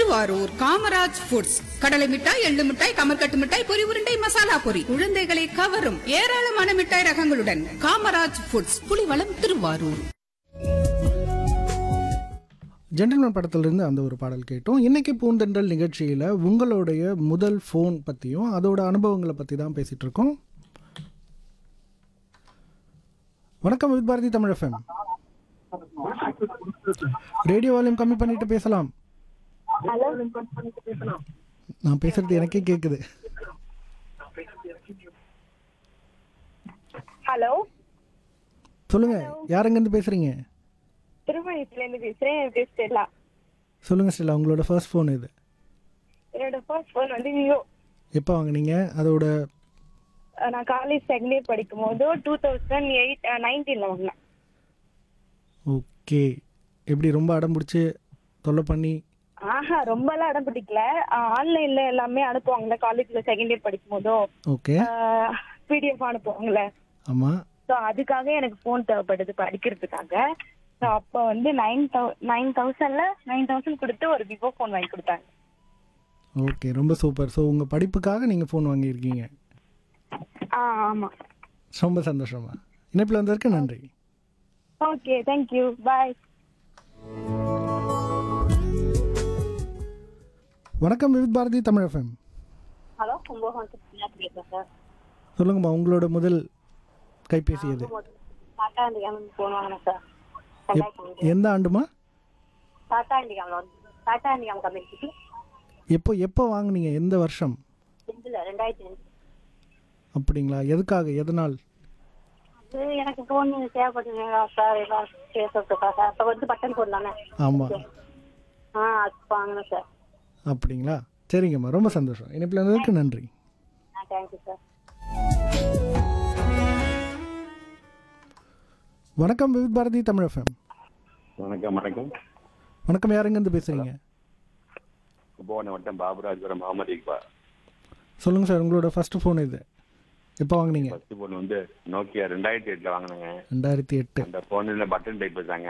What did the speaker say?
Thiruvarur Kamaraj foods கடலை மிட்டாய் எள்ளு மிட்டாய் கமர்கட்டு மிட்டாய் பொரி உருண்டை மசாலா பொரி குழந்தைகளை கவரும் ஏராளமான மிட்டாய் ரகங்களுடன் காமராஜ் ஃபுட்ஸ் புலிவளம் திருவாரூர் ஜென்டில்மேன் படத்திலிருந்து அந்த ஒரு பாடல் கேட்டோம் இன்னைக்கு பூந்தென்றல் நிகழ்ச்சியில் உங்களுடைய முதல் ஃபோன் பற்றியும் அதோட அனுபவங்களை பற்றி தான் பேசிகிட்டு இருக்கோம் வணக்கம் வித் Bharati Tamil FM radio volume கம்மி பண்ணிட்டு பேசலாம் ஹலோ நான் பேசுறது எனக்கே கேட்குது ஹலோ சொல்லுங்க யாருங்கேருந்து பேசுறீங்க திருமணத்துலேருந்து பேசுகிறேன் என் பேர் ஸ்டெல்லா சொல்லுங்க ஸ்டெல்லா உங்களோட ஃபர்ஸ்ட் ஃபோன் இது என்னோட ஃபர்ஸ்ட் ஃபோன் வந்து விவோ எப்போ வாங்குனீங்க அதோட நான் காலேஜ் செகண்ட் இயர் படிக்கும் போது டூ தௌசண்ட் எயிட் நைன்டீனில் வாங்கினேன் ஓகே எப்படி ரொம்ப அடம் பிடிச்சி தொல்லை பண்ணி ஆஹா ரொம்பலாம் இடம் பிடிக்கல ஆன்லைன்ல எல்லாமே அனுப்புவாங்கல்ல காலேஜ்ல செகண்ட் இயர் படிக்கும் போதும் ஓகே பிடிஎஃப் அனுப்புவாங்கல்ல ஆமாம் ஸோ அதுக்காக எனக்கு ஃபோன் தேவைப்படுது படிக்கிறதுக்காக ஸோ அப்போ வந்து நைன் தௌ நைன் தௌசண்ட்ல நைன் தௌசண்ட் கொடுத்து ஒரு விவோ ஃபோன் வாங்கி கொடுத்தாங்க ஓகே ரொம்ப சூப்பர் ஸோ உங்கள் படிப்புக்காக நீங்கள் ஃபோன் வாங்கியிருக்கீங்க ஆ ஆமாம் ரொம்ப சந்தோஷமா இணைப்பில் வந்ததற்கு நன்றி ஓகே தேங்க்யூ பாய் வணக்கம் விவித் பாரதி தமிழ் எஃப்எம் ஹலோ கும்பகோணத்துக்கு பேசுகிறேன் சார் சொல்லுங்கம்மா உங்களோட முதல் கைபேசி எது டாடா இண்டிகாம ஃபோன் வாங்கினேன் சார் எப்- எந்த ஆண்டுமா டாடா இண்டிகாமில் வந்து டாடா இண்டிகாம் கம்பெனிக்கு எப்போ எப்போ வாங்குனீங்க எந்த வருஷம் ரெண்டுல ரெண்டாயிரத்தி ரெண்டு அப்படிங்களா எதுக்காக எதனால் அது எனக்கு ஃபோன் தேவைப்படுது சார் எல்லாம் பேசுறதுக்கா சார் அப்போ வந்து பட்டன் ஃபோன் தானே ஆமாம் ஆ அது வாங்கினேன் சார் அப்படிங்களா சரிங்கம்மா ரொம்ப சந்தோஷம் இணைப்பில் வந்ததற்கு நன்றி ஆ தேங்க்யூ சார் வணக்கம் விவித் பாரதி தமிழ் எஃப்எம் வணக்கம் வணக்கம் வணக்கம் யாருங்கேருந்து பேசுகிறீங்க கும்பகோணம் வட்டம் பாபுராஜபுரம் முகமது இக்பால் சொல்லுங்கள் சார் உங்களோட ஃபர்ஸ்ட் ஃபோன் இது எப்போ வாங்குனீங்க ஃபர்ஸ்ட் ஃபோன் வந்து நோக்கியா ரெண்டாயிரத்தி எட்டுல வாங்கினேங்க ரெண்டாயிரத்தி எட்டு அந்த ஃபோனில் பட்டன் டைப் வச்சாங்க